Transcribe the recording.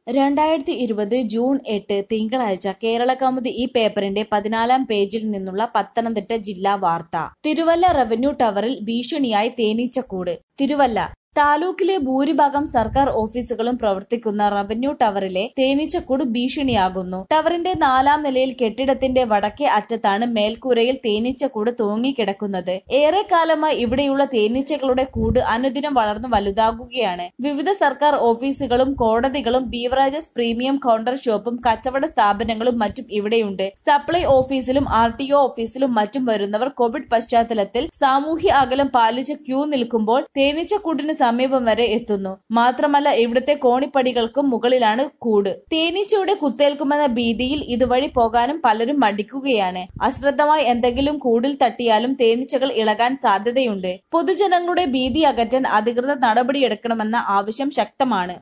രണ്ടായിരത്തി ഇരുപത് ജൂൺ എട്ട് തിങ്കളാഴ്ച കേരളകൗമുദി ഈ പേപ്പറിന്റെ പതിനാലാം പേജിൽ നിന്നുള്ള പത്തനംതിട്ട ജില്ലാ വാർത്ത തിരുവല്ല റവന്യൂ ടവറിൽ ഭീഷണിയായി തേനീച്ചക്കൂട് തിരുവല്ല താലൂക്കിലെ ഭൂരിഭാഗം സർക്കാർ ഓഫീസുകളും പ്രവർത്തിക്കുന്ന റവന്യൂ ടവറിലെ തേനീച്ചക്കൂട് ഭീഷണിയാകുന്നു ടവറിന്റെ നാലാം നിലയിൽ കെട്ടിടത്തിന്റെ വടക്കേ അറ്റത്താണ് മേൽക്കൂരയിൽ തേനീച്ചക്കൂട് തൂങ്ങിക്കിടക്കുന്നത് ഏറെക്കാലമായി ഇവിടെയുള്ള തേനീച്ചകളുടെ കൂട് അനുദിനം വളർന്നു വലുതാകുകയാണ് വിവിധ സർക്കാർ ഓഫീസുകളും കോടതികളും ബീവറേജസ് പ്രീമിയം കൗണ്ടർ ഷോപ്പും കച്ചവട സ്ഥാപനങ്ങളും മറ്റും ഇവിടെയുണ്ട് സപ്ലൈ ഓഫീസിലും ആർ ടി ഒ ഓഫീസിലും മറ്റും വരുന്നവർ കോവിഡ് പശ്ചാത്തലത്തിൽ സാമൂഹ്യ അകലം പാലിച്ച് ക്യൂ നിൽക്കുമ്പോൾ തേനീച്ചക്കൂടിന് സമീപം വരെ എത്തുന്നു മാത്രമല്ല ഇവിടുത്തെ കോണിപ്പടികൾക്കും മുകളിലാണ് കൂട് തേനീച്ചയുടെ കുത്തേൽക്കുമെന്ന ഭീതിയിൽ ഇതുവഴി പോകാനും പലരും മടിക്കുകയാണ് അശ്രദ്ധമായി എന്തെങ്കിലും കൂടിൽ തട്ടിയാലും തേനീച്ചകൾ ഇളകാൻ സാധ്യതയുണ്ട് പൊതുജനങ്ങളുടെ ഭീതി അകറ്റാൻ അധികൃതർ നടപടിയെടുക്കണമെന്ന ആവശ്യം ശക്തമാണ്